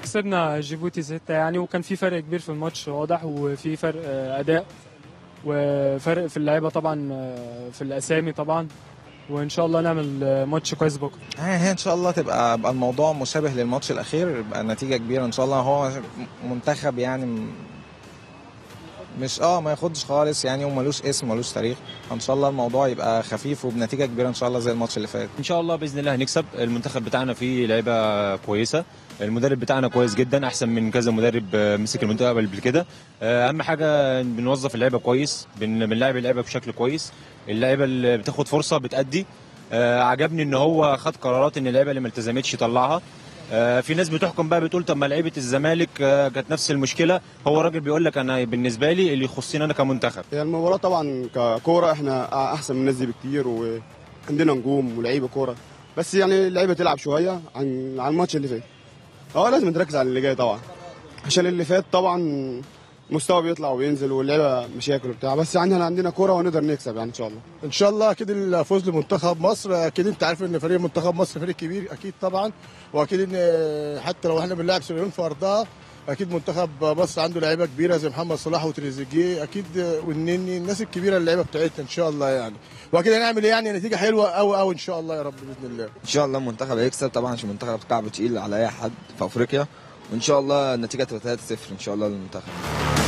خسرنا جيبوتي ستة يعني وكان في فرق كبير في الماتش واضح وفي فرق آه، اداء وفرق في اللعيبه طبعا آه، في الاسامي طبعا وان شاء الله نعمل آه، ماتش كويس بكره هي ان شاء الله تبقى يبقى الموضوع مشابه للماتش الاخير يبقى نتيجه كبيره ان شاء الله هو منتخب يعني م- مش اه ما ياخدش خالص يعني وملوش اسم ملوش تاريخ ان شاء الله الموضوع يبقى خفيف وبنتيجه كبيره ان شاء الله زي الماتش اللي فات ان شاء الله باذن الله هنكسب المنتخب بتاعنا فيه لعيبه كويسه المدرب بتاعنا كويس جدا احسن من كذا مدرب آه، مسك المنتخب قبل كده آه، اهم حاجه بنوظف اللعيبه كويس بن- بنلعب اللعيبه بشكل كويس اللعيبه اللي بتاخد فرصه بتأدي آه، عجبني ان هو خد قرارات ان اللعيبه اللي ما التزمتش يطلعها آه، في ناس بتحكم بقى بتقول طب ما لعيبه الزمالك آه، كانت نفس المشكله هو راجل بيقول لك انا بالنسبه لي اللي يخصني انا كمنتخب هي المباراة طبعا ككورة احنا احسن من الناس دي بكتير وعندنا نجوم ولعيبة كورة بس يعني اللعيبة تلعب شوية عن عن الماتش اللي فات اه لازم نركز على اللي جاي طبعا عشان اللي فات طبعا مستوى بيطلع وينزل واللعيبة مشاكل وبتاع بس يعني احنا عندنا كورة ونقدر نكسب يعني ان شاء الله ان شاء الله اكيد الفوز لمنتخب مصر اكيد انت عارف ان فريق منتخب مصر فريق كبير اكيد طبعا واكيد ان حتى لو احنا بنلعب سيراليون في ارضها اكيد منتخب مصر عنده لعيبه كبيره زي محمد صلاح وتريزيجيه اكيد والنني الناس الكبيره اللعيبه بتاعتنا ان شاء الله يعني واكيد هنعمل ايه يعني نتيجه حلوه قوي قوي ان شاء الله يا رب باذن الله ان شاء الله المنتخب هيكسب طبعا عشان المنتخب كعبه تقيل على اي حد في افريقيا وان شاء الله النتيجه تبقى 3-0 ان شاء الله للمنتخب